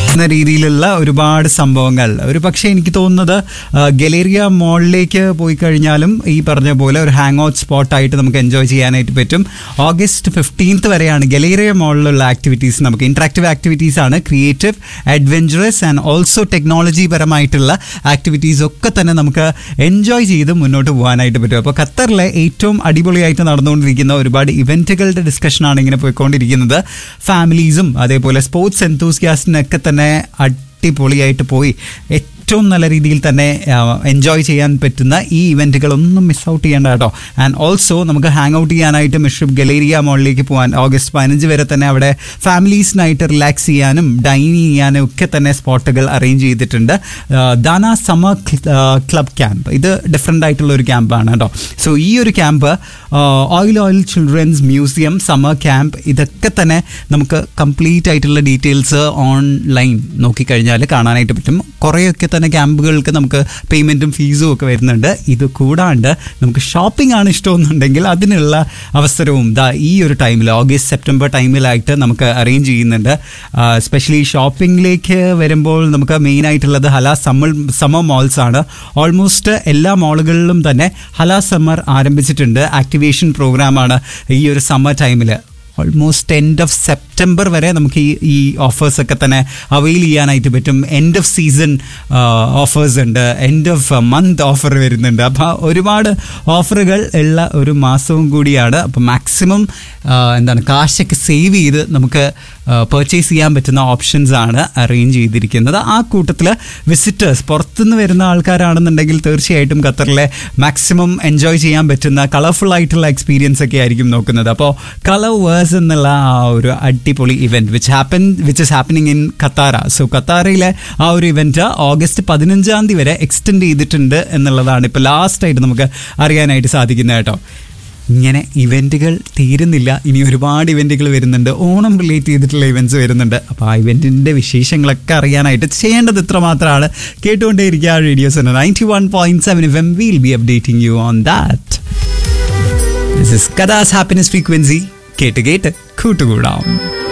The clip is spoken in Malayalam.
എന്ന രീതിയിലുള്ള ഒരുപാട് സംഭവങ്ങൾ ഒരു പക്ഷേ എനിക്ക് തോന്നുന്നത് ആ, ഗലേറിയ മോളിലേക്ക് പോയി കഴിഞ്ഞാലും ഈ പറഞ്ഞ പോലെ ഒരു ഹാങ് ഔട്ട് സ്പോട്ടായിട്ട് നമുക്ക് എൻജോയ് ചെയ്യാനായിട്ട് പറ്റും ഓഗസ്റ്റ് ഫിഫ്റ്റീൻത്ത് വരെയാണ് ഗലേറിയ മോളിലുള്ള ആക്ടിവിറ്റീസ് നമുക്ക് ഇൻട്രാക്റ്റീവ് ആക്ടിവിറ്റീസ് ആണ് creative adventurous and also technology പരമായിട്ടുള്ള ആക്ടിവിറ്റീസ് ഒക്കെ തന്നെ നമുക്ക് എൻജോയ് ചെയ്ത് മുന്നോട്ട് പോകാനായിട്ട് പറ്റും അപ്പോൾ ഖത്തറിലെ ഏറ്റവും അടിപൊളിയായിട്ട് നടന്നുകൊണ്ടിരിക്കുന്ന ഒരുപാട് ഇവന്റുകളുടെ ഡിസ്കഷനാണ് ഇങ്ങനെ പോയിക്കൊണ്ടിരിക്കുന്നത് ഫാമിലീസും അതേപോലെ സ്പോർട്സ് എന്തൂസിയാസ്റ്റിനൊക്കെ തന്നെ അടിപൊളിയായിട്ട് പോയി ഏറ്റവും നല്ല രീതിയിൽ തന്നെ എൻജോയ് ചെയ്യാൻ പറ്റുന്ന ഈ ഇവൻറ്റുകളൊന്നും മിസ് ഔട്ട് ചെയ്യേണ്ട കേട്ടോ ആൻഡ് ഓൾസോ നമുക്ക് ഹാങ് ഔട്ട് ചെയ്യാനായിട്ട് മിഷ്രിഫ് ഗലേരിയ മോളിലേക്ക് പോകാൻ ഓഗസ്റ്റ് പതിനഞ്ച് വരെ തന്നെ അവിടെ ഫാമിലീസിനായിട്ട് റിലാക്സ് ചെയ്യാനും ഡൈൻ ചെയ്യാനും ഒക്കെ തന്നെ സ്പോട്ടുകൾ അറേഞ്ച് ചെയ്തിട്ടുണ്ട് ആ, ദാന സമ്മർ ക്ലബ് ക്യാമ്പ് ഇത് ഡിഫറെൻ്റ് ആയിട്ടുള്ള ഒരു ക്യാമ്പാണ് കേട്ടോ സോ ഈ ഒരു camp oil oil children's museum summer camp ഇതൊക്കെ തന്നെ നമുക്ക് കംപ്ലീറ്റ് ആയിട്ടുള്ള ഡീറ്റെയിൽസ് ഓൺലൈൻ നോക്കിക്കഴിഞ്ഞാൽ കാണാനായിട്ട് പറ്റും കുറേയൊക്കെ തന്നെ ക്യാമ്പുകൾക്ക് നമുക്ക് പേയ്മെൻറ്റും ഫീസും ഒക്കെ വരുന്നുണ്ട് ഇത് കൂടാണ്ട് നമുക്ക് ഷോപ്പിംഗ് ആണ് ഇഷ്ടമെന്നുണ്ടെങ്കിൽ അതിനുള്ള അവസരവും ദാ ഈ ഒരു ടൈമിൽ ഓഗസ്റ്റ് സെപ്റ്റംബർ ടൈമിലായിട്ട് നമുക്ക് അറേഞ്ച് ചെയ്യുന്നുണ്ട് സ്പെഷ്യലി ഷോപ്പിംഗിലേക്ക് വരുമ്പോൾ നമുക്ക് മെയിൻ ആയിട്ടുള്ളത് ഹല സമ്മർ സമ്മർ മോൾസ് ആണ് ഓൾമോസ്റ്റ് എല്ലാ മോളുകളിലും തന്നെ ഹല സമ്മർ ആരംഭിച്ചിട്ടുണ്ട് ആക്ടിവേഷൻ പ്രോഗ്രാമാണ് ഈ ഒരു സമ്മർ ടൈമിൽ ഓൾമോസ്റ്റ് എൻഡ് ഓഫ് സെപ്റ്റംബർ വരെ നമുക്ക് ഈ ഈ ഓഫേഴ്സ് ഒക്കെ തന്നെ അവെയിൽ ചെയ്യാനായിട്ട് പറ്റും എൻഡ് ഓഫ് സീസൺ ഓഫേഴ്സ് ഉണ്ട് എൻഡ് ഓഫ് മന്ത് ഓഫർ വരുന്നുണ്ട് അപ്പോൾ ഒരുപാട് ഓഫറുകൾ ഉള്ള ഒരു മാസവും കൂടിയാണ് അപ്പോൾ മാക്സിമം എന്താണ് കാശൊക്കെ സേവ് ചെയ്ത് നമുക്ക് പർച്ചേസ് ചെയ്യാൻ പറ്റുന്ന ഓപ്ഷൻസ് ആണ് അറേഞ്ച് ചെയ്തിരിക്കുന്നത് ആ കൂട്ടത്തിൽ വിസിറ്റേഴ്സ് പുറത്തുനിന്ന് വരുന്ന ആൾക്കാരാണെന്നുണ്ടെങ്കിൽ തീർച്ചയായിട്ടും ഖത്തറിലെ മാക്സിമം എൻജോയ് ചെയ്യാൻ പറ്റുന്ന കളർഫുൾ ആയിട്ടുള്ള എക്സ്പീരിയൻസ് ഒക്കെ ആയിരിക്കും നോക്കുന്നത് അപ്പോൾ കളർ വേഴ്സ് എന്നുള്ള ആ ഒരു അടിപൊളി event which happen which is happening in Katara so ഖത്താറയിലെ ആ ഒരു ഇവന്റ് ഓഗസ്റ്റ് പതിനഞ്ചാം തീയതി വരെ എക്സ്റ്റെൻഡ് ചെയ്തിട്ടുണ്ട് എന്നുള്ളതാണ് ഇപ്പോൾ ലാസ്റ്റ് ആയിട്ട് നമുക്ക് അറിയാനായിട്ട് സാധിക്കുന്നത് കേട്ടോ ഇങ്ങനെ ഇവൻറ്റുകൾ തീരുന്നില്ല ഇനി ഒരുപാട് ഇവൻറ്റുകൾ വരുന്നുണ്ട് ഓണം റിലേറ്റ് ചെയ്തിട്ടുള്ള ഇവൻറ്റ്സ് വരുന്നുണ്ട് അപ്പോൾ ആ ഇവൻറ്റിൻ്റെ വിശേഷങ്ങളൊക്കെ അറിയാനായിട്ട് ചെയ്യേണ്ടത് ഇത്ര മാത്രമാണ് കേട്ടുകൊണ്ടേയിരിക്കുക radio's ninety one point seven F M will be updating you on that this is Qatar's happiness frequency കേട്ട് കേട്ട് കൂട്ടുകൂടാം